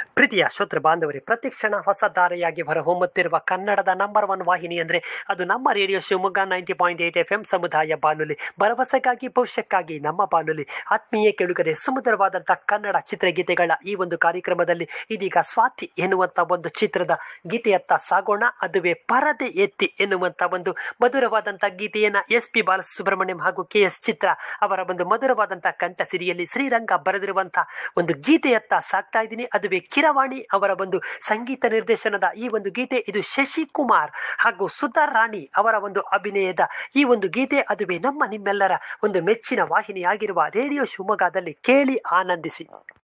ಪ್ರೀತಿಯ ಶ್ರೋತೃ ಬಾಂಧವರೇ ಪ್ರತಿಕ್ಷಣ ಹೊಸ ಧಾರೆಯಾಗಿ ಹೊರಹೊಮ್ಮುತ್ತಿರುವ ಕನ್ನಡದ ನಂಬರ್ ಒನ್ ವಾಹಿನಿ ಅಂದರೆ ಅದು ನಮ್ಮ radio Shivamogga ninety point eight F M ಸಮುದಾಯ ಬಾನುಲಿ ಭರವಸೆಗಾಗಿ ಭವಿಷ್ಯಕ್ಕಾಗಿ ನಮ್ಮ ಬಾನುಲಿ ಆತ್ಮೀಯ ಕೆಳುಗರೆ ಸುಮಧುರವಾದಂಥ ಕನ್ನಡ ಚಿತ್ರಗೀತೆಗಳ ಈ ಒಂದು ಕಾರ್ಯಕ್ರಮದಲ್ಲಿ ಇದೀಗ ಸ್ವಾತಿ ಎನ್ನುವಂಥ ಒಂದು ಚಿತ್ರದ ಗೀತೆಯತ್ತ ಸಾಗೋಣ ಅದುವೇ ಪರದೆ ಎತ್ತಿ ಎನ್ನುವಂಥ ಒಂದು ಮಧುರವಾದಂಥ ಗೀತೆಯನ್ನ ಎಸ್ ಪಿ ಬಾಲಸುಬ್ರಹ್ಮಣ್ಯಂ ಹಾಗೂ ಕೆ ಎಸ್ ಚಿತ್ರ ಅವರ ಒಂದು ಮಧುರವಾದಂಥ ಕಂಠಸಿರಿಯಲ್ಲಿ ಶ್ರೀರಂಗ ಬರೆದಿರುವಂಥ ಒಂದು ಗೀತೆಯತ್ತ ಸಾಕ್ತಾ ಇದ್ದೀನಿ ಅದುವೇ ಕಿರವಾಣಿ ಅವರ ಒಂದು ಸಂಗೀತ ನಿರ್ದೇಶನದ ಈ ಒಂದು ಗೀತೆ ಇದು ಶಶಿಕುಮಾರ್ ಹಾಗೂ ಸುಧಾ ರಾಣಿ ಅವರ ಒಂದು ಅಭಿನಯದ ಈ ಒಂದು ಗೀತೆ ಅದುವೇ ನಮ್ಮ ನಿಮ್ಮೆಲ್ಲರ ಒಂದು ಮೆಚ್ಚಿನ ವಾಹಿನಿಯಾಗಿರುವ ರೇಡಿಯೋ ಶಿವಮೊಗ್ಗದಲ್ಲಿ ಕೇಳಿ ಆನಂದಿಸಿ